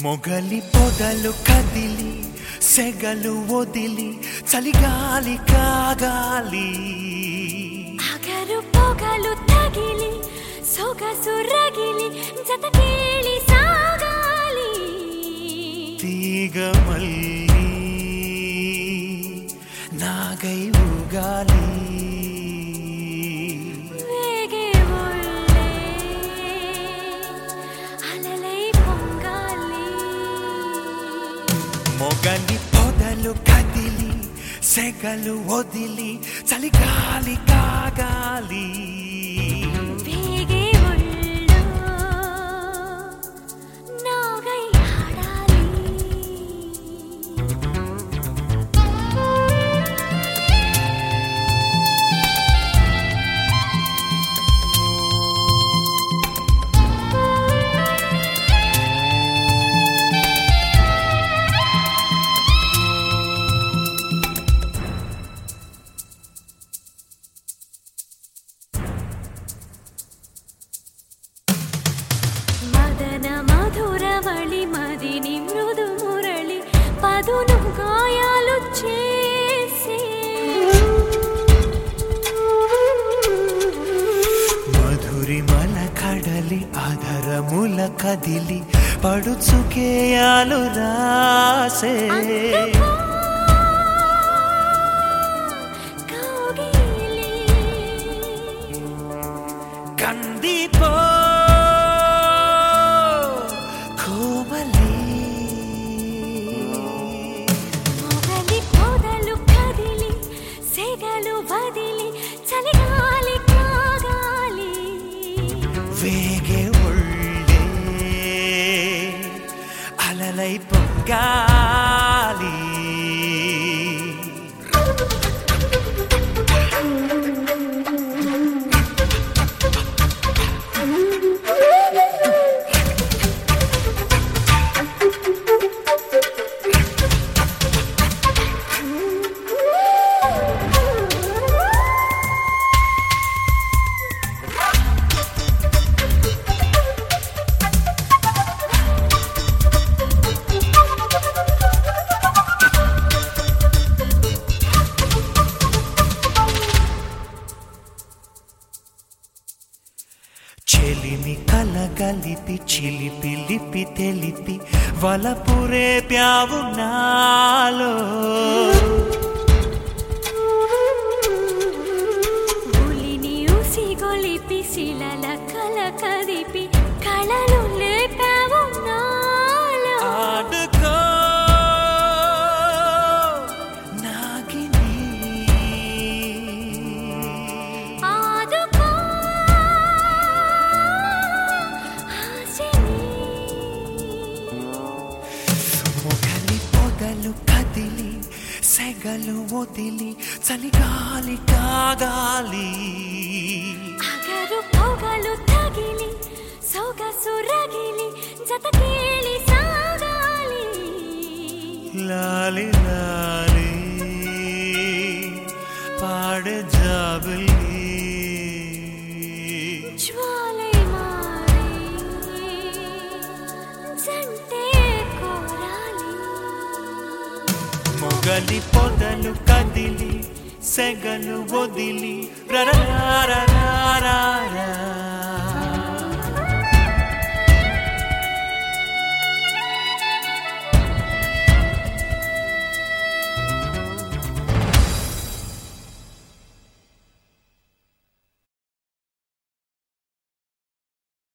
మొగలి పొదలు కదిలి సెగలు వదిలి చలిగాలి కాగాలి అగరు పొగలు తగిలి సొగసు రగిలి జత కేಳಿ సాగాలి తీగ మళ్ళీ నాగై ఊగాలి వేగే ఒళ్ళే అలలై పొంగాలి మొగలి పొదలు కదిలి సెగలు వదిలి చలిగాలి కాగాలి వేగే ఒళ్ళో నాగై ఆడాలి మదన మధురవళి మదిని మృదు మురళి పదును గాయాలు చేసి మధురిమల కడలి అధరముల కదిలి పడుచుకేయాలు రాసే కౌగిలి కందిపో కోమలి మొగలి పొదలు కదిలి సెగలు వదిలి చలిగాలి కాగాలి వేగే ఒళ్ళే అలలై పొంగాలి చెలిమి కలగలిపి చిలిపి లిపి తెలిపి వలపురే ప్యావు నాలో ఉలిని ఉసిగొలిపి శిలల కల కదిపి కళలు లేపావు నాలో ఆడుకో నాగిని ఆదుకో ఆశని మొగలి పొదలు కదిలి సెగలు వదిలి చలిగాలి కాగాలి అగరు పొగలు తగిలి సొగసు రగిలి జత కేಳಿ సాగాలి లాలి లాలి పాడ జాబిలి జ్వాలై మారి జంటే కోరాలి మొగలి పొదలు కదిలి సెగలు వదిలి రరరారా